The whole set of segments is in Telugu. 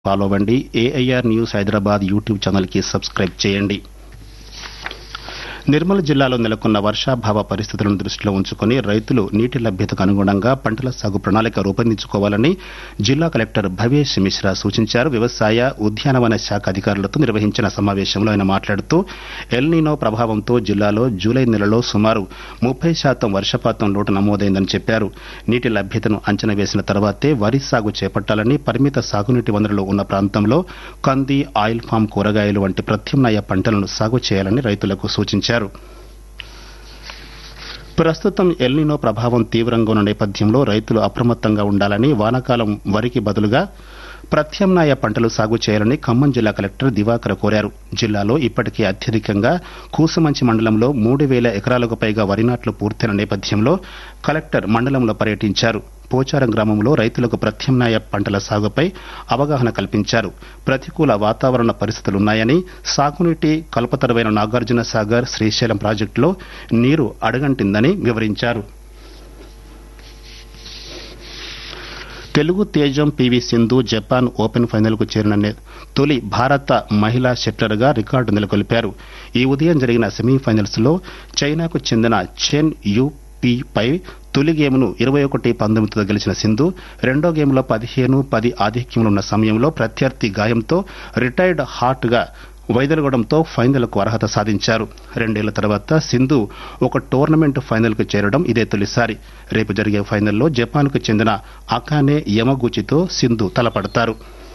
ఫాలో అవ్వండి ఏఐఆర్ న్యూస్ హైదరాబాద్ యూట్యూబ్ ఛానల్కి సబ్స్క్రైబ్ చేయండి నిర్మల్ జిల్లాలో నెలకొన్న వర్షాభావ పరిస్థితులను దృష్టిలో ఉంచుకుని రైతులు నీటి లభ్యతకు అనుగుణంగా పంటల సాగు ప్రణాళిక రూపొందించుకోవాలని జిల్లా కలెక్టర్ భవేష్ మిశ్రా సూచించారు వ్యవసాయ ఉద్యానవన శాఖ అధికారులతో నిర్వహించిన సమావేశంలో ఆయన మాట్లాడుతూ ఎల్నీనో ప్రభావంతో జిల్లాలో జూలై నెలలో సుమారు ముప్పై శాతం వర్షపాతం లోటు నమోదైందని చెప్పారు నీటి లభ్యతను అంచనా వేసిన తర్వాతే వరి సాగు చేపట్టాలని పరిమిత సాగునీటి వనరులు ఉన్న ప్రాంతంలో కంది ఆయిల్ ఫామ్ కూరగాయలు వంటి ప్రత్యామ్నాయ పంటలను సాగు చేయాలని రైతులకు సూచించారు ప్రస్తుతం ఎల్నినో ప్రభావం తీవ్రంగా ఉన్న నేపథ్యంలో రైతులు అప్రమత్తంగా ఉండాలని వానాకాలం వరికి బదులుగా ప్రత్యామ్నాయ పంటలు సాగు చేయాలని ఖమ్మం జిల్లా కలెక్టర్ దివాకర్ కోరారు జిల్లాలో ఇప్పటికే అత్యధికంగా కూసుమంచి మండలంలో మూడు వేల ఎకరాలకు పైగా వరి నాట్లు పూర్తయిన నేపథ్యంలో కలెక్టర్ మండలంలో పర్యటించారు పోచారం గ్రామంలో రైతులకు ప్రత్యామ్నాయ పంటల సాగుపై అవగాహన కల్పించారు ప్రతికూల వాతావరణ పరిస్థితులున్నాయని సాగునీటి కల్పతరువైన నాగార్జున సాగర్ శ్రీశైలం ప్రాజెక్టులో నీరు అడగంటిందని వివరించారు తెలుగు తేజం PV Sindhu Japan Open final కు చేరిన నే- తొలి భారత మహిళా షట్లర్గా రికార్డు నెలకొల్పారు ఈ ఉదయం జరిగిన సెమీఫైనల్స్ లో చైనాకు చెందిన చెన్ యు పి పై తొలి గేమ్ను ఇరవై ఒకటి పంతొమ్మిదితో గెలిచిన సింధు రెండో గేమ్లో పదిహేను పది ఆధిక్యంలో ఉన్న సమయంలో ప్రత్యర్థి గాయంతో రిటైర్డ్ హాట్ గా వైదొలగడంతో ఫైనల్కు అర్హత సాధించారు రెండేళ్ల తర్వాత సింధు ఒక టోర్నమెంట్ ఫైనల్కు చేరడం ఇదే తొలిసారి రేపు జరిగే ఫైనల్లో జపాన్కు చెందిన అకానే యమగూచితో సింధు తలపడతారు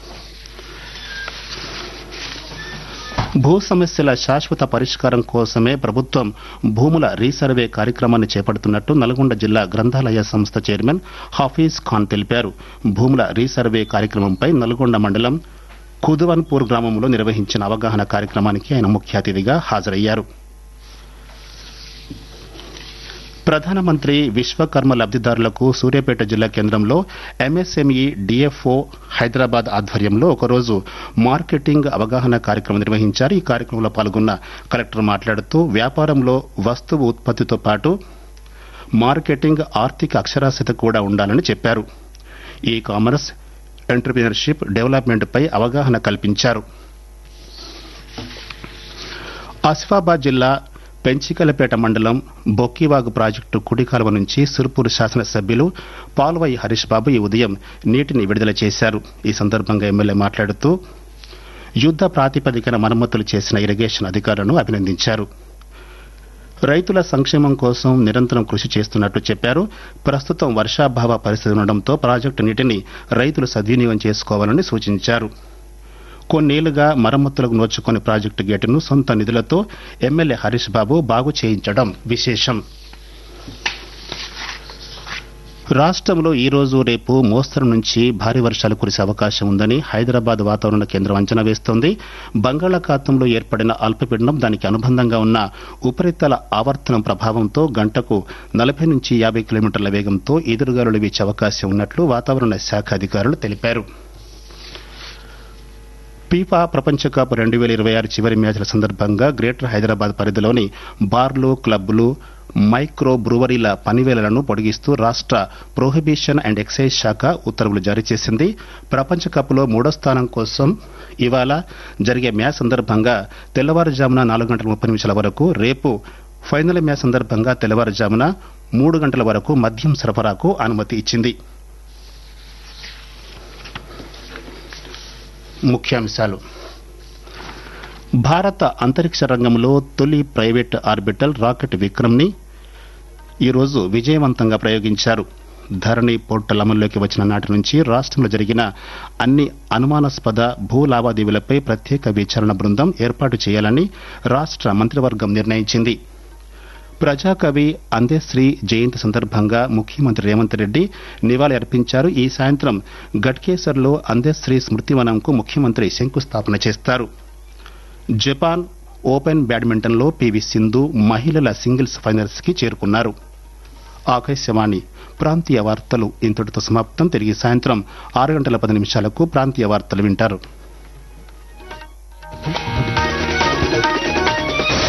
భూ సమస్యల శాశ్వత పరిష్కారం కోసమే ప్రభుత్వం భూముల రీసర్వే కార్యక్రమాన్ని చేపడుతున్నట్టు నల్గొండ జిల్లా గ్రంథాలయ సంస్థ చైర్మన్ హఫీజ్ ఖాన్ తెలిపారు భూముల రీసర్వే కార్యక్రమంపై నల్గొండ మండలం కుదువన్పూర్ గ్రామంలో నిర్వహించిన అవగాహన కార్యక్రమానికి ఆయన ముఖ్య అతిథిగా హాజరయ్యారు ప్రధానమంత్రి విశ్వకర్మ లబ్దిదారులకు సూర్యాపేట జిల్లా కేంద్రంలో ఎంఎస్ఎంఈ డిఎఫ్ఓ హైదరాబాద్ ఆధ్వర్యంలో ఒకరోజు మార్కెటింగ్ అవగాహన కార్యక్రమం నిర్వహించారు ఈ కార్యక్రమంలో పాల్గొన్న కలెక్టర్ మాట్లాడుతూ వ్యాపారంలో వస్తువు ఉత్పత్తితో పాటు మార్కెటింగ్ ఆర్థిక అక్షరాస్యత కూడా ఉండాలని చెప్పారు ఈ కామర్స్ ఎంటర్ప్రినర్షిప్ డెవలప్మెంట్పై అవగాహన కల్పించారు ఆసిఫాబాద్ జిల్లా పెంచికలపేట మండలం బొక్కివాగు ప్రాజెక్టు కుడి కాలువ నుంచి సుర్పూర్ శాసనసభ్యులు పాల్వై హరీష్ బాబు ఈ ఉదయం నీటిని విడుదల చేశారు ఈ సందర్భంగా ఎమ్మెల్యే మాట్లాడుతూ యుద్ద ప్రాతిపదికన మరమ్మతులు చేసిన ఇరిగేషన్ అధికారులను అభినందించారు రైతుల సంక్షేమం కోసం నిరంతరం కృషి చేస్తున్నట్టు చెప్పారు ప్రస్తుతం వర్షాభావ పరిస్థితి ఉండడంతో ప్రాజెక్టు నీటిని రైతులు సద్వినియోగం చేసుకోవాలని సూచించారు కొన్నేళ్లుగా మరమ్మతులకు నోచుకుని ప్రాజెక్టు గేటును సొంత నిధులతో ఎమ్మెల్యే హరీష్ బాబు బాగు చేయించడం విశేషం రాష్ట్రంలో ఈ రోజు రేపు మోస్తరు నుంచి భారీ వర్షాలు కురిసే అవకాశం ఉందని హైదరాబాద్ వాతావరణ కేంద్రం అంచనా వేస్తోంది బంగాళాఖాతంలో ఏర్పడిన అల్పపీడనం దానికి అనుబంధంగా ఉన్న ఉపరితల ఆవర్తనం ప్రభావంతో గంటకు నలభై నుంచి యాభై కిలోమీటర్ల వేగంతో ఎదురుగాలులు వీచే అవకాశం ఉన్నట్లు వాతావరణ శాఖ అధికారులు తెలిపారు ఫీఫా ప్రపంచ కప్ రెండు వేల ఇరవై ఆరు చివరి మ్యాచ్ల సందర్భంగా గ్రేటర్ హైదరాబాద్ పరిధిలోని బార్లు క్లబ్లు మైక్రో బ్రూవరీల పనివేళలను పొడిగిస్తూ రాష్ట ప్రొహిబిషన్ అండ్ ఎక్సైజ్ శాఖ ఉత్తర్వులు జారీ చేసింది ప్రపంచ కప్లో మూడో స్థానం కోసం ఇవాళ జరిగే మ్యాచ్ సందర్భంగా తెల్లవారుజామున నాలుగు గంటల ముప్పై నిమిషాల వరకు రేపు ఫైనల్ మ్యాచ్ సందర్భంగా తెల్లవారుజామున మూడు గంటల వరకు మద్యం సరఫరాకు అనుమతి ఇచ్చింది ముఖ్యాంశాలు భారత అంతరిక్ష రంగంలో తొలి ప్రైవేట్ ఆర్బిటల్ రాకెట్ విక్రమ్ని ఈరోజు విజయవంతంగా ప్రయోగించారు ధరణి పోర్టల్ అమల్లోకి వచ్చిన నాటి నుంచి రాష్ట్రంలో జరిగిన అన్ని అనుమానాస్పద భూ లావాదేవీలపై ప్రత్యేక విచారణ బృందం ఏర్పాటు చేయాలని రాష్ట్ర మంత్రివర్గం నిర్ణయించింది ప్రజాకవి అందేశ్రీ జయంతి సందర్భంగా ముఖ్యమంత్రి రేవంత్ రెడ్డి నివాళి అర్పించారు ఈ సాయంత్రం గట్కేసర్లో అందేశ్రీ స్మృతివనంకు ముఖ్యమంత్రి శంకుస్థాపన చేస్తారు జపాన్ ఓపెన్ బ్యాడ్మింటన్లో పివి సింధు మహిళల సింగిల్స్ ఫైనల్స్ కి చేరుకున్నారు ఆకాశవాణి ప్రాంతీయ వార్తలు ఇంతటితో సమాప్తం తిరిగి సాయంత్రం ఆరు గంటల పది నిమిషాలకు ప్రాంతీయ వార్తలు వింటారు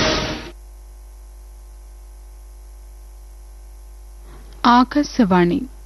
ఆకాశవాణి